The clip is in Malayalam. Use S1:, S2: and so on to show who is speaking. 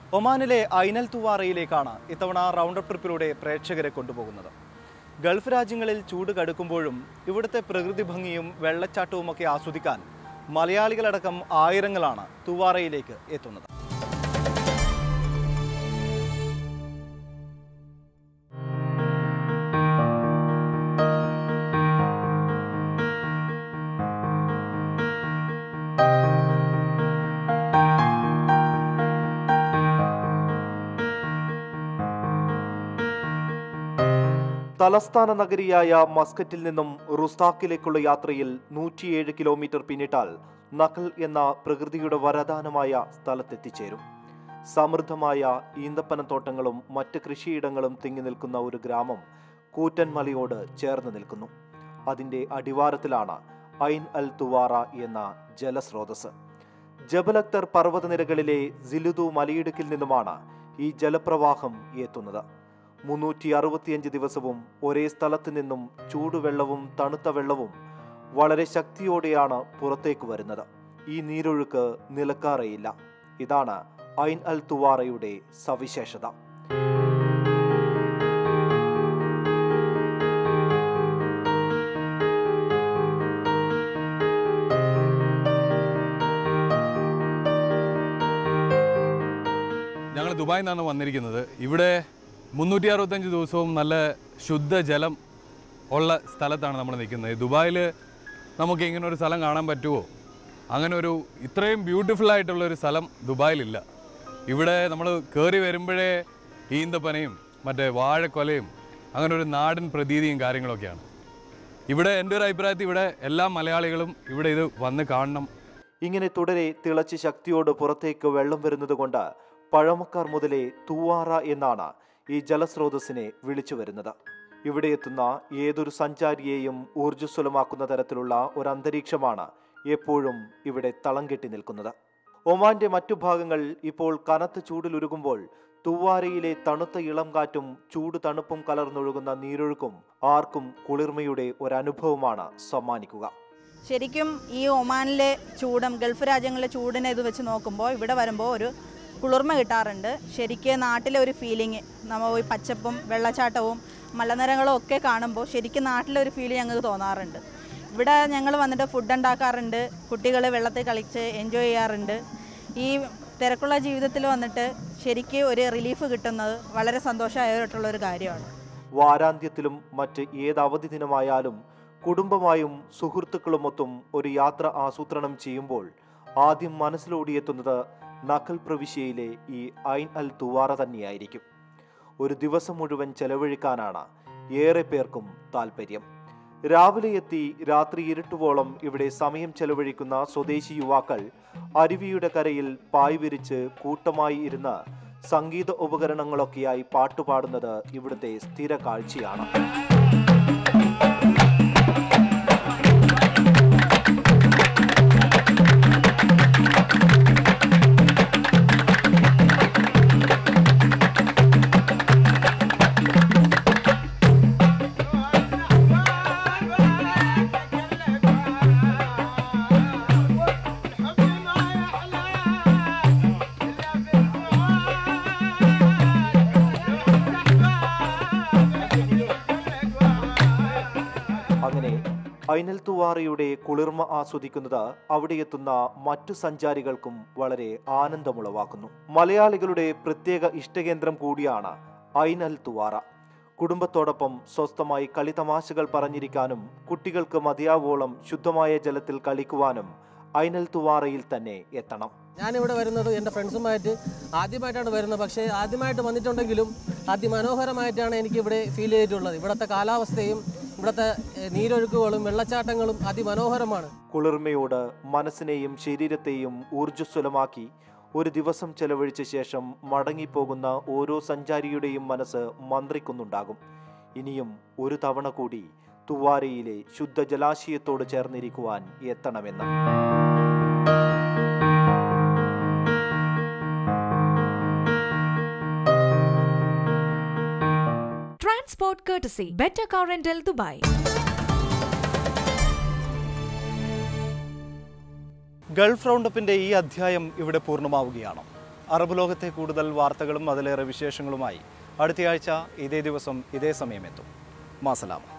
S1: ഒമാനിലെ ഐനൽ തുവാറയിലേക്കാണ് ഇത്തവണ റൗണ്ട് അപ്പ് ട്രിപ്പിലൂടെ പ്രേക്ഷകരെ കൊണ്ടുപോകുന്നത് ഗൾഫ് രാജ്യങ്ങളിൽ ചൂട് കടുക്കുമ്പോഴും ഇവിടുത്തെ പ്രകൃതി ഭംഗിയും വെള്ളച്ചാട്ടവുമൊക്കെ ആസ്വദിക്കാൻ മലയാളികളടക്കം ആയിരങ്ങളാണ് തുവാറയിലേക്ക് എത്തുന്നത് തലസ്ഥാന നഗരിയായ മസ്കറ്റിൽ നിന്നും റുസ്താക്കിലേക്കുള്ള യാത്രയിൽ നൂറ്റിയേഴ് കിലോമീറ്റർ പിന്നിട്ടാൽ നഖൽ എന്ന പ്രകൃതിയുടെ വരദാനമായ സ്ഥലത്തെത്തിച്ചേരും സമൃദ്ധമായ ഈന്തപ്പനത്തോട്ടങ്ങളും മറ്റ് കൃഷിയിടങ്ങളും തിങ്ങി നിൽക്കുന്ന ഒരു ഗ്രാമം കൂറ്റൻ മലയോട് ചേർന്ന് നിൽക്കുന്നു അതിൻ്റെ അടിവാരത്തിലാണ് ഐൻ അൽ തുവാറ എന്ന ജലസ്രോതസ് ജബൽ അക്തർ പർവ്വതനിരകളിലെ സിലുദു മലയിടുക്കിൽ നിന്നുമാണ് ഈ ജലപ്രവാഹം എത്തുന്നത് മുന്നൂറ്റി അറുപത്തിയഞ്ച് ദിവസവും ഒരേ സ്ഥലത്ത് നിന്നും ചൂടുവെള്ളവും തണുത്ത വെള്ളവും വളരെ ശക്തിയോടെയാണ് പുറത്തേക്ക് വരുന്നത് ഈ നീരൊഴുക്ക് നിലക്കാറേയില്ല ഇതാണ് ഐൻ അൽ തുവാറയുടെ സവിശേഷത
S2: ഞങ്ങൾ ദുബായിൽ നിന്നാണ് വന്നിരിക്കുന്നത് ഇവിടെ മുന്നൂറ്റി അറുപത്തഞ്ച് ദിവസവും നല്ല ശുദ്ധജലം ഉള്ള സ്ഥലത്താണ് നമ്മൾ നിൽക്കുന്നത് ദുബായിൽ നമുക്ക് ഇങ്ങനെ ഒരു സ്ഥലം കാണാൻ പറ്റുമോ അങ്ങനെ ഒരു ഇത്രയും ബ്യൂട്ടിഫുൾ ആയിട്ടുള്ള ഒരു സ്ഥലം ദുബായിലില്ല ഇവിടെ നമ്മൾ കയറി വരുമ്പോഴേ ഈന്തപ്പനയും മറ്റേ വാഴക്കൊലയും അങ്ങനെ ഒരു നാടൻ പ്രതീതിയും കാര്യങ്ങളൊക്കെയാണ് ഇവിടെ എൻ്റെ ഒരു അഭിപ്രായത്തിൽ ഇവിടെ എല്ലാ മലയാളികളും ഇവിടെ ഇത് വന്ന് കാണണം
S1: ഇങ്ങനെ തുടരെ തിളച്ച് ശക്തിയോട് പുറത്തേക്ക് വെള്ളം വരുന്നത് കൊണ്ട് പഴമക്കാർ മുതലേ തൂവാറ എന്നാണ് ഈ ജലസ്രോതസ്സിനെ വിളിച്ചു വരുന്നത് ഇവിടെ എത്തുന്ന ഏതൊരു സഞ്ചാരിയെയും ഊർജ്ജസ്വലമാക്കുന്ന തരത്തിലുള്ള ഒരു അന്തരീക്ഷമാണ് എപ്പോഴും ഇവിടെ തളം കെട്ടി നിൽക്കുന്നത് ഒമാന്റെ മറ്റു ഭാഗങ്ങൾ ഇപ്പോൾ കനത്ത ചൂടിലുരുകുമ്പോൾ തൂവാരയിലെ തണുത്ത ഇളം കാറ്റും ചൂട് തണുപ്പും കലർന്നൊഴുകുന്ന നീരൊഴുക്കും ആർക്കും കുളിർമയുടെ ഒരനുഭവമാണ് സമ്മാനിക്കുക
S3: ശരിക്കും ഈ ഒമാനിലെ ചൂടും ഗൾഫ് രാജ്യങ്ങളിലെ ചൂടിനെ ഇത് വെച്ച് നോക്കുമ്പോൾ ഇവിടെ വരുമ്പോൾ ഒരു കുളിർമ കിട്ടാറുണ്ട് ശരിക്ക് നാട്ടിലെ ഒരു ഫീലിംഗ് നമ്മൾ ഈ പച്ചപ്പും വെള്ളച്ചാട്ടവും മലനിരകളും ഒക്കെ കാണുമ്പോൾ ശരിക്കും നാട്ടിലെ ഒരു ഫീൽ ഞങ്ങൾക്ക് തോന്നാറുണ്ട് ഇവിടെ ഞങ്ങൾ വന്നിട്ട് ഫുഡ് ഉണ്ടാക്കാറുണ്ട് കുട്ടികൾ വെള്ളത്തിൽ കളിച്ച് എൻജോയ് ചെയ്യാറുണ്ട് ഈ തിരക്കുള്ള ജീവിതത്തിൽ വന്നിട്ട് ശരിക്ക് ഒരു റിലീഫ് കിട്ടുന്നത് വളരെ സന്തോഷമായിട്ടുള്ള ഒരു കാര്യമാണ്
S1: വാരാന്ത്യത്തിലും മറ്റ് ഏത് അവധി ദിനമായാലും കുടുംബമായും സുഹൃത്തുക്കളുമൊത്തും ഒരു യാത്ര ആസൂത്രണം ചെയ്യുമ്പോൾ ആദ്യം മനസ്സിലോടിയെത്തുന്നത് നഖൽ പ്രവിശ്യയിലെ ഈ ഐൻ അൽ തുവാറ തന്നെയായിരിക്കും ഒരു ദിവസം മുഴുവൻ ചെലവഴിക്കാനാണ് ഏറെ പേർക്കും താല്പര്യം രാവിലെ എത്തി രാത്രി ഇരുട്ടുവോളം ഇവിടെ സമയം ചെലവഴിക്കുന്ന സ്വദേശി യുവാക്കൾ അരുവിയുടെ കരയിൽ പായ് വിരിച്ച് കൂട്ടമായി ഇരുന്ന് സംഗീത ഉപകരണങ്ങളൊക്കെയായി പാട്ടുപാടുന്നത് ഇവിടുത്തെ സ്ഥിര കാഴ്ചയാണ് അങ്ങനെ ഐനൽ തുവാറയുടെ കുളിർമ ആസ്വദിക്കുന്നത് അവിടെ എത്തുന്ന മറ്റു സഞ്ചാരികൾക്കും വളരെ ആനന്ദമുളവാക്കുന്നു മലയാളികളുടെ പ്രത്യേക ഇഷ്ടകേന്ദ്രം കൂടിയാണ് ഐനൽ തുവാറ കുടുംബത്തോടൊപ്പം സ്വസ്ഥമായി കളിതമാശകൾ പറഞ്ഞിരിക്കാനും കുട്ടികൾക്ക് മതിയാവോളം ശുദ്ധമായ ജലത്തിൽ കളിക്കുവാനും ഐനൽ തുവാറയിൽ തന്നെ എത്തണം
S4: ഞാനിവിടെ വരുന്നത് എൻ്റെ ഫ്രണ്ട്സുമായിട്ട് ആദ്യമായിട്ടാണ് വരുന്നത് പക്ഷേ ആദ്യമായിട്ട് വന്നിട്ടുണ്ടെങ്കിലും അതിമനോഹരമായിട്ടാണ് എനിക്ക് ഇവിടെ ഫീൽ ചെയ്തിട്ടുള്ളത് ഇവിടുത്തെ കാലാവസ്ഥയും ഇവിടുത്തെ ഏഹ്, നീരൊഴുക്കുകളും വെള്ളച്ചാട്ടങ്ങളും അതിമനോഹരമാണ്
S1: കുളിർമയോട് മനസ്സിനെയും ശരീരത്തെയും ഊർജ്ജസ്വലമാക്കി ഒരു ദിവസം ചെലവഴിച്ച ശേഷം മടങ്ങിപ്പോകുന്ന ഓരോ സഞ്ചാരിയുടെയും മനസ്സ് മന്ത്രിക്കുന്നുണ്ടാകും ഇനിയും ഒരു തവണ കൂടി തുവാരയിലെ ശുദ്ധ ജലാശയത്തോട് ചേർന്നിരിക്കുവാൻ എത്തണമെന്ന്
S5: Transport courtesy Better Car Rental Dubai.
S1: Gulf റൗണ്ടപ്പിന്റെ ഈ അധ്യായം ഇവിടെ പൂർണ്ണമാവുകയാണ്
S6: അറബ് ലോകത്തെ കൂടുതൽ വാർത്തകളും അതിലേറെ വിശേഷങ്ങളുമായി അടുത്തയാഴ്ച ഇതേ ദിവസം ഇതേ സമയം എത്തും മാസലാമ